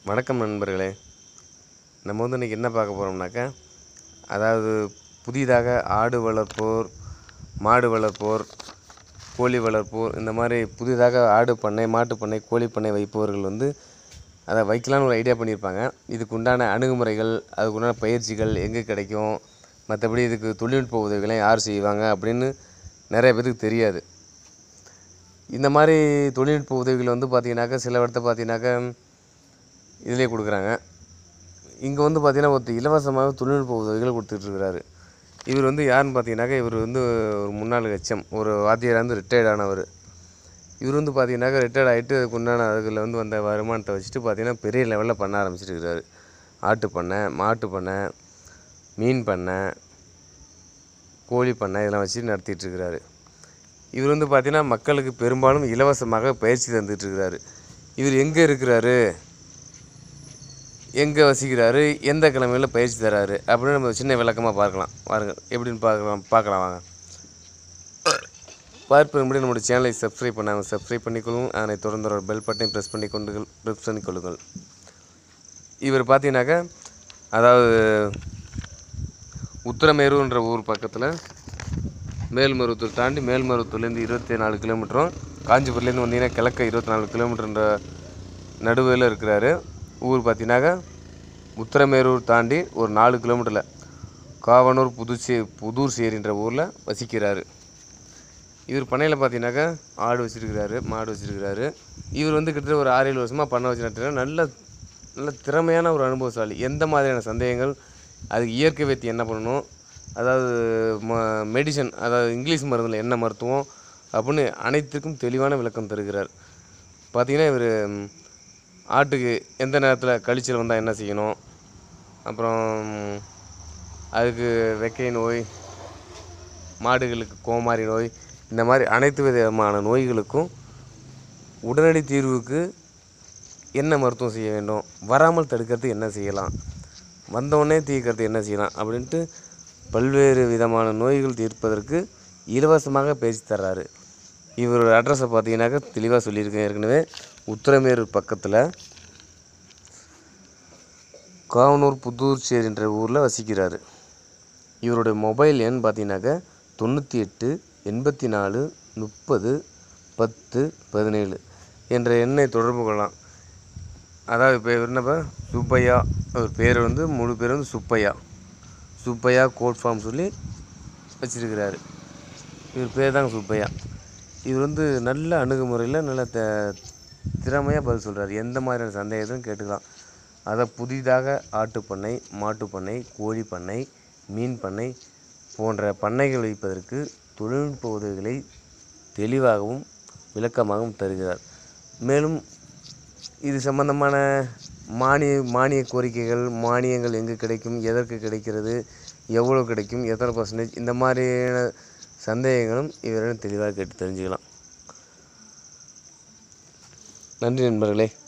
வணக்கம் நண்பர்களே நம்ம வந்து இன்றைக்கி என்ன பார்க்க போகிறோம்னாக்கா அதாவது புதிதாக ஆடு வளர்ப்போர் மாடு வளர்ப்போர் கோழி வளர்ப்போர் இந்த மாதிரி புதிதாக ஆடு பண்ணை மாட்டு பண்ணை கோழி பண்ணை வைப்பவர்கள் வந்து அதை வைக்கலான்னு ஒரு ஐடியா பண்ணியிருப்பாங்க இதுக்கு உண்டான அணுகுமுறைகள் அதுக்கு உண்டான பயிற்சிகள் எங்கே கிடைக்கும் மற்றபடி இதுக்கு தொழில்நுட்ப உதவிகளை யார் செய்வாங்க அப்படின்னு நிறைய பேருக்கு தெரியாது இந்த மாதிரி தொழில்நுட்ப உதவிகள் வந்து பார்த்தீங்கன்னாக்கா சில இடத்த பார்த்தீங்கன்னாக்கா இதிலே கொடுக்குறாங்க இங்கே வந்து பார்த்தீங்கன்னா ஒருத்தர் இலவசமாக தொழில்நுட்ப உதவிகள் கொடுத்துட்ருக்கிறாரு இவர் வந்து யாருன்னு பார்த்தீங்கன்னாக்கா இவர் வந்து ஒரு முன்னாள் ஹெச்எம் ஒரு வாத்தியார் வந்து ரிட்டையர்ட் ஆனவர் இவர் வந்து பார்த்தீங்கன்னாக்கா ரிட்டையர்ட் ஆகிட்டு அதுக்கு உண்டான அதில் வந்து வந்த வருமானத்தை வச்சுட்டு பார்த்தீங்கன்னா பெரிய லெவலில் பண்ண ஆரம்பிச்சிருக்கிறாரு ஆட்டு பண்ணை மாட்டு பண்ணை மீன் பண்ணை கோழி பண்ணை இதெல்லாம் வச்சு நடத்திட்டு இருக்கிறாரு இவர் வந்து பார்த்தீங்கன்னா மக்களுக்கு பெரும்பாலும் இலவசமாக பயிற்சி தந்துட்டு இருக்கிறாரு இவர் எங்கே இருக்கிறாரு எங்கே வசிக்கிறாரு எந்த கிழமையில் பயிற்சி தராரு அப்படின்னு நம்ம சின்ன விளக்கமாக பார்க்கலாம் பாருங்க எப்படின்னு பார்க்கலாம் பார்க்கலாம் வாங்க பார்ப்பது முன்னாடி நம்முடைய சேனலை சப்ஸ்கிரைப் பண்ணாங்க சப்ஸ்கிரைப் பண்ணிக்கொள்ளும் அதனை தொடர்ந்து ஒரு பெல் பட்டனை ப்ரெஸ் பண்ணி கொண்டு ப்ரெஸ் பண்ணி கொள்ளுங்கள் இவர் பார்த்தீங்கன்னாக்கா அதாவது உத்தரமேருன்ற ஊர் பக்கத்தில் மேல்மருவத்தூர் தாண்டி மேல்மருவத்தூர்லேருந்து இருபத்தி நாலு கிலோமீட்டரும் காஞ்சிபுரத்துலேருந்து வந்தீங்கன்னா கிழக்க இருபத்தி நாலு கிலோமீட்டர்ன்ற நடுவில் இருக்கிறாரு ஊர் பார்த்தீங்கன்னாக்கா உத்தரமேரூர் தாண்டி ஒரு நாலு கிலோமீட்டரில் காவனூர் புதுச்சே புதூர் சேரின்ற ஊரில் வசிக்கிறாரு இவர் பண்ணையில் பார்த்தீங்கன்னாக்கா ஆடு வச்சுருக்கிறாரு மாடு வச்சுருக்கிறாரு இவர் வந்து கிட்டத்தட்ட ஒரு ஆறு ஏழு வருஷமாக பண்ணை வச்சு நடத்துகிறார் நல்ல நல்ல திறமையான ஒரு அனுபவசாலி எந்த மாதிரியான சந்தேகங்கள் அதுக்கு இயற்கை வைத்தியம் என்ன பண்ணணும் அதாவது ம மெடிசன் அதாவது இங்கிலீஷ் மருந்தில் என்ன மருத்துவம் அப்படின்னு அனைத்துக்கும் தெளிவான விளக்கம் தருகிறார் பார்த்தீங்கன்னா இவர் ஆட்டுக்கு எந்த நேரத்தில் கழிச்சல் வந்தால் என்ன செய்யணும் அப்புறம் அதுக்கு வெக்கை நோய் மாடுகளுக்கு கோமாரி நோய் இந்த மாதிரி அனைத்து விதமான நோய்களுக்கும் உடனடி தீர்வுக்கு என்ன மருத்துவம் செய்ய வேண்டும் வராமல் தடுக்கிறதுக்கு என்ன செய்யலாம் வந்தவுடனே தீர்க்கறது என்ன செய்யலாம் அப்படின்ட்டு பல்வேறு விதமான நோய்கள் தீர்ப்பதற்கு இலவசமாக பேசி தர்றாரு இவரோட அட்ரஸை பார்த்தீங்கன்னாக்கா தெளிவாக சொல்லியிருக்கேன் ஏற்கனவே உத்தரமேரூர் பக்கத்தில் காவனூர் புதூர்ச்சேரி என்ற ஊரில் வசிக்கிறார் இவருடைய மொபைல் எண் பார்த்தீங்கன்னாக்கா தொண்ணூற்றி எட்டு எண்பத்தி நாலு முப்பது பத்து பதினேழு என்ற எண்ணை தொடர்பு கொள்ளலாம் அதாவது இப்போ இவர் என்னப்பா சுப்பையா அவர் பேர் வந்து முழு பேர் வந்து சுப்பையா சுப்பையா கோட் ஃபார்ம் சொல்லி வச்சிருக்கிறாரு இவர் பேர் தாங்க சுப்பையா இவர் வந்து நல்ல அணுகுமுறையில் நல்ல த திறமையாக பதில் சொல்கிறார் எந்த மாதிரியான சந்தேகத்தையும் கேட்டுக்கலாம் அதை புதிதாக ஆட்டுப்பண்ணை மாட்டுப்பண்ணை கோழி பண்ணை மீன் பண்ணை போன்ற பண்ணைகள் வைப்பதற்கு தொழில்நுட்ப உதவிகளை தெளிவாகவும் விளக்கமாகவும் தருகிறார் மேலும் இது சம்பந்தமான மானிய மானிய கோரிக்கைகள் மானியங்கள் எங்கே கிடைக்கும் எதற்கு கிடைக்கிறது எவ்வளோ கிடைக்கும் எத்தனை பர்சன்டேஜ் இந்த மாதிரியான சந்தேகங்களும் இவரிடம் தெளிவாக கேட்டு தெரிஞ்சுக்கலாம் நன்றி நண்பர்களே